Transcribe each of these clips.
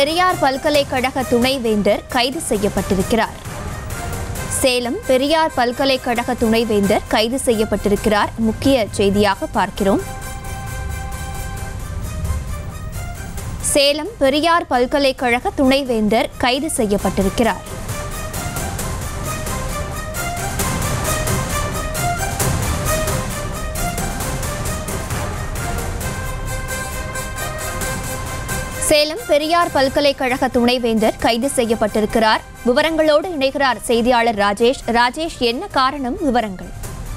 பெரியார் பல்கலைக்கழக துணைவேந்தர் கைது செய்யப்பட்டிருக்கிறார் சேலம் பெரியார் பல்கலைக்கழக துணைவேந்தர் கைது செய்யப்பட்டிருக்கிறார் முக்கிய செய்தியாக பார்க்கிறோம் சேலம் பெரியார் பல்கலைக்கழக துணைவேந்தர் கைது செய்யப்பட்டிருக்கிறார் சேலம் பெரியார் பல்கலைக்கழக துணைவேந்தர் கைது செய்யப்பட்டிருக்கிறார் விவரங்களோடு இணைகிறார் செய்தியாளர் ராஜேஷ் ராஜேஷ் என்ன காரணம் விவரங்கள்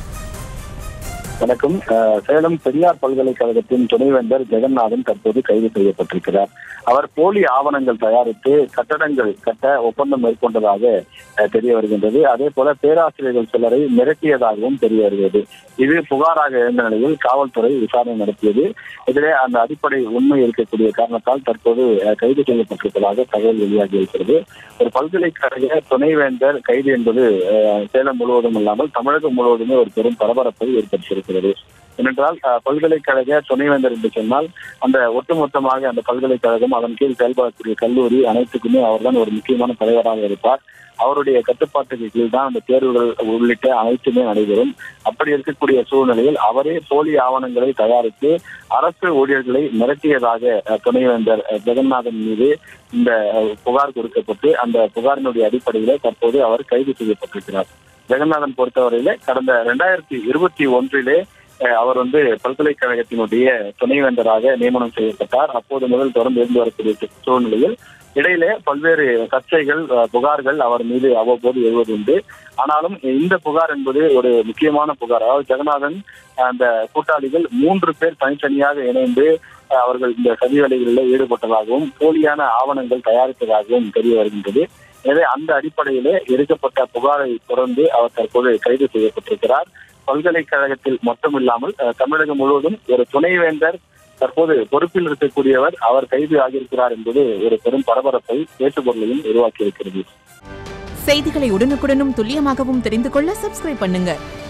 வணக்கம் அஹ், சேலம் பெரியார் பல்கலைக்கழகத்தின் துணைவேந்தர் ஜெகநாதன் தற்போது கைது செய்யப்பட்டிருக்கிறார் அவர் போலி ஆவணங்கள் தயாரித்து கட்டடங்கள் கட்ட ஒப்பந்தம் மேற்கொண்டதாக அஹ், தெரிய வருகின்றது அதே போல பேராசிரியர்கள் சிலரை மிரட்டியதாகவும் தெரிய வருகிறது இது புகாராக எழுந்த நிலையில் காவல்துறை விசாரணை நடத்தியது இதிலே அந்த அடிப்படை உண்மை இருக்கக்கூடிய காரணத்தால் தற்போது அஹ், கைது செய்யப்பட்டிருப்பதாக தகவல் வெளியாகி இருக்கிறது ஒரு பல்கலைக்கழக துணைவேந்தர் கைது என்பது அஹ், சேலம் முழுவதும் இல்லாமல் தமிழகம் முழுவதுமே ஒரு பெரும் பரபரப்பை ஏற்படுத்தியிருக்கிறது ஏனென்றால் அஹ், பல்கலைக்கழக துணைவேந்தர் என்று சொன்னால் அந்த ஒட்டுமொத்தமாக அந்த பல்கலைக்கழகம் அதன் கீழ் செயல்படக்கூடிய கல்லூரி அனைத்துக்குமே அவர்தான் ஒரு முக்கியமான தலைவராக இருப்பார் அவருடைய கட்டுப்பாட்டுக்கு கீழ் தான் அந்த தேர்வுகள் உள்ளிட்ட அனைத்துமே நடைபெறும் அப்படி இருக்கக்கூடிய சூழ்நிலையில் அவரே போலி ஆவணங்களை தயாரித்து அரசு ஊழியர்களை மிரட்டியதாக அஹ், துணைவேந்தர் அஹ், ஜெகநாதன் மீது இந்த அஹ், புகார் கொடுக்கப்பட்டு அந்த புகாரினுடைய அடிப்படையிலே தற்போது அவர் கைது செய்யப்பட்டிருக்கிறார் ஜெகநாதன் பொறுத்தவரையிலே கடந்த இரண்டாயிரத்தி இருபத்தி ஒன்றிலே அஹ், அவர் வந்து பல்கலைக்கழகத்தினுடைய துணைவேந்தராக நியமனம் செய்யப்பட்டார் அப்போது முதல் தொடர்ந்து இருந்து வரக்கூடிய சூழ்நிலையில் இடையிலே பல்வேறு சர்ச்சைகள் அஹ், புகார்கள் அவர் மீது அவ்வப்போது எழுவதுண்டு ஆனாலும் இந்த புகார் என்பது ஒரு முக்கியமான புகார் அதாவது ஜெகநாதன் அந்த கூட்டாளிகள் மூன்று பேர் தனித்தனியாக இணைந்து அஹ், அவர்கள் இந்த சதி வேலைகளில் ஈடுபட்டதாகவும் போலியான ஆவணங்கள் தயாரித்ததாகவும் தெரிய வருகின்றது எனவே அந்த அடிப்படையிலே எடுக்கப்பட்ட புகாரை தொடர்ந்து அவர் தற்போது கைது செய்யப்பட்டிருக்கிறார் பல்கலைக்கழகத்தில் மட்டுமில்லாமல் அஹ், தமிழகம் முழுவதும் ஒரு துணைவேந்தர் தற்போது பொறுப்பில் இருக்கக்கூடியவர் அவர் கைது ஆகியிருக்கிறார் என்பது ஒரு பெரும் பரபரப்பை பேசுபொருளையும் உருவாக்கி இருக்கிறது செய்திகளை உடனுக்குடனும் துல்லியமாகவும் தெரிந்து கொள்ள சப்ஸ்கிரைப் பண்ணுங்க